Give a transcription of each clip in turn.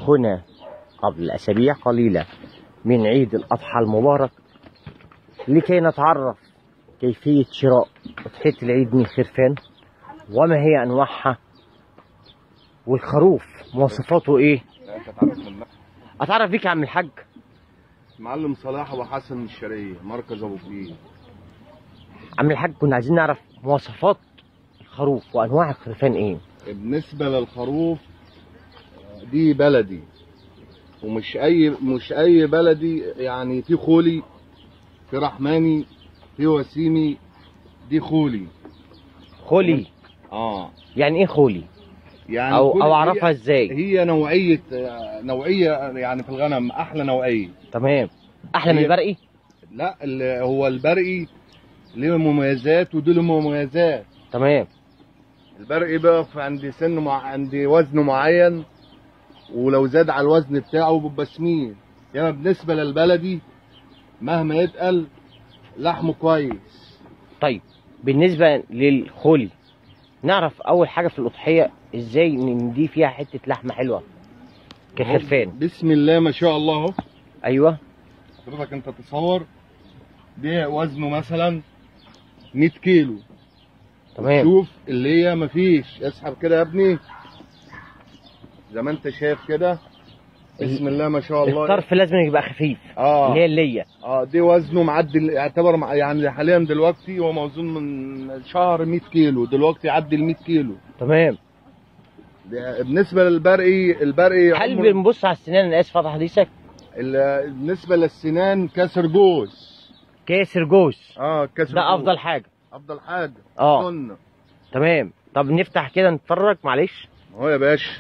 هنا قبل أسابيع قليلة من عيد الأضحى المبارك لكي نتعرف كيفية شراء أضحية العيد من الخرفان وما هي أنواعها والخروف مواصفاته إيه أتعرف بيك يا عم الحاج معلم صلاح وحسن الشرقية مركز ابو فيل عم الحاج كنا عايزين نعرف مواصفات الخروف وأنواع الخرفان إيه بالنسبة للخروف دي بلدي ومش اي مش اي بلدي يعني في خولي في رحماني في وسيمي دي خولي خولي اه يعني إيه خولي يعني أو كل- أو هي- أعرفها إزاي هي نوعية نوعية يعني في الغنم احلى نوعية تمام أحلى من هي- البرقي لا ال- هو البرقي ليه مميزات ودي له مميزات تمام البرقي بيقف عند سن مع... عند وزن معين ولو زاد على الوزن بتاعه بيبقى سمين يعني بالنسبه للبلدي مهما يتقل لحمه كويس طيب بالنسبة للخولي نعرف أول حاجة في الأضحية إزاي ندي فيها حتة لحمة حلوة كخرفان بسم الله ما شاء الله اهو أيوه حضرتك انت تصور ده وزنه مثلا 100 كيلو تمام شوف اللي هي مفيش اسحب كده يا ابني زي ما انت شايف كده بسم الله ما شاء الله الطرف لازم يبقى خفيف اه اللي هي اللية اه دي وزنه معدي يعتبر مع- يعني حاليا دلوقتي هو موزون من شهر 100 كيلو دلوقتي يعدي ال 100 كيلو تمام ده بالنسبه للبرقي البرقي هل عمره- بنبص على السنان أنا آسف فتح حديثك ال- بالنسبه للسنان كسر جوز كاسر جوز اه كسر ده جوز. أفضل حاجة افضل حاجه اه سنه تمام طب نفتح كده نتفرج معلش اهو يا باشا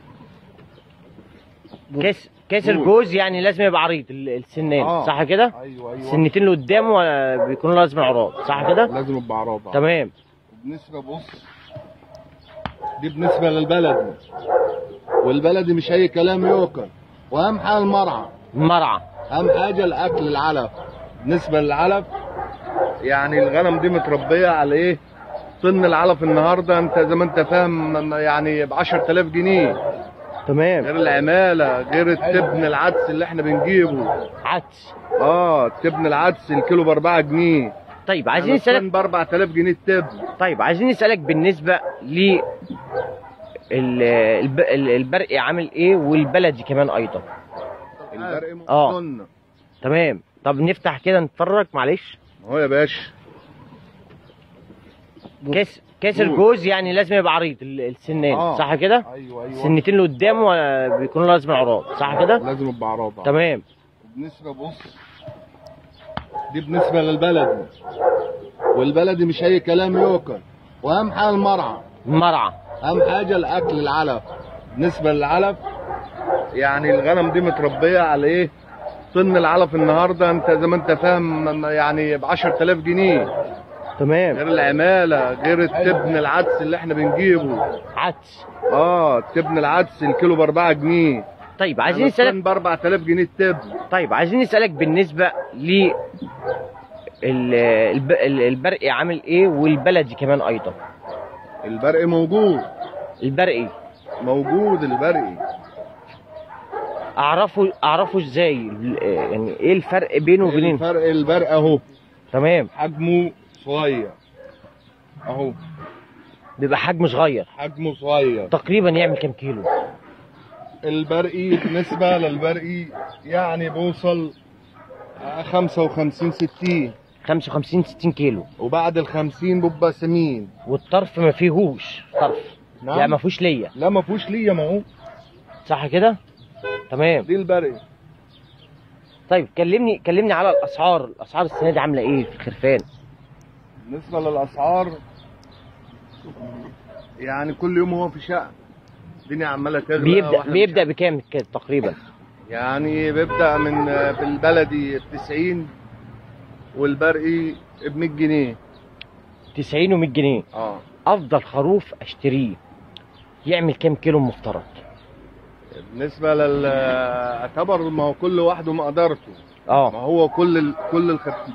كاس كاسر قول. جوز يعني لازم يبقى عريض ال- السنان آه. صح كده ايوه ايوه السنتين اللي قدامه آه، بيكونوا لازم عراض صح كده لازم يبقى عرابه تمام بالنسبه بص دي بالنسبه للبلدي والبلدي مش اي كلام يوكل واهم حاجه المرعى مرعى اهم حاجه الاكل العلف بالنسبه للعلف يعني الغنم دي متربيه على ايه طن العلف النهارده انت زي ما انت فاهم يعني ب 10000 جنيه تمام غير العماله غير التبن العدس اللي احنا بنجيبه عدس اه تبن العدس الكيلو ب 4 جنيه طيب عايزين نسألك ب 4000 جنيه التبن طيب عايزين نسألك بالنسبة ل ال- الب- ال- البرقي عامل ايه والبلدي كمان ايضا الفرق آه. سنه تمام طب نفتح كده نتفرج معلش اهو يا باشا كاس كاسر قول. جوز يعني لازم يبقى عريض ال- السنان آه. صح كده ايوه ايوه السنتين اللي قدامه آه، بيكونوا لازم عراض صح كده لازم يبقى عرابه تمام بالنسبه بص دي بالنسبه للبلدي والبلدي مش اي كلام يوكل واهم حاجه المرعى مرعى اهم حاجه الاكل العلف بالنسبه للعلف يعني الغنم دي متربيه على ايه طن العلف النهارده انت زي ما انت فاهم يعني ب 10000 جنيه تمام غير العماله غير التبن العدس اللي احنا بنجيبه عدس اه التبن العدس الكيلو ب 4 جنيه طيب عايزين نسألك ب 4000 جنيه التبن طيب عايزين نسألك بالنسبة ل ال- الب- ال- البرقي عامل ايه والبلدي كمان ايضا البرق موجود البرقي موجود البرقي اعرفه اعرفه ازاي ال- يعني ايه الفرق بينه وبين الفرق البرق اهو تمام حجمه صغير اهو بيبقى حجم صغير حجمه صغير تقريبا يعمل كام كيلو البرقي بالنسبة للبرقي يعني بوصل 55 60 55 60 كيلو وبعد ال 50 بيبقى سمين والطرف ما فيهوش طرف نعم. يعني ما فيهوش ليا لا ما فيهوش ليا ما هو صح كده تمام دي البرقي طيب كلمني كلمني على الاسعار الاسعار السنه دي عامله ايه في الخرفان بالنسبة للأسعار يعني كل يوم هو في شقة الدنيا عمالة تغلى بيبدا وإحنا بيبدا مش- بكام كده تقريبا يعني بيبدأ من في البلدي ب 90 والبرقي ب 100 جنيه 90 و100 جنيه اه افضل خروف اشتريه يعمل كام كيلو مفترض بالنسبة لل اعتبر ما هو كل واحد ومقدرته ما اه هو كل ال... كل الخرفان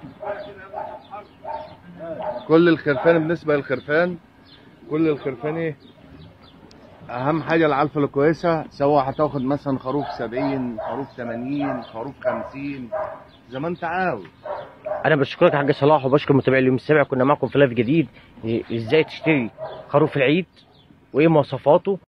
كل الخرفان بالنسبة للخرفان كل الخرفان ايه اهم حاجه العلفه الكويسه سواء هتاخد مثلا خروف 70 خروف 80 خروف 50 زي ما انت عاوز انا بشكرك يا حاج صلاح وبشكر متابعي اليوم السابع كنا معكم في لايف جديد ازاي تشتري خروف العيد وايه مواصفاته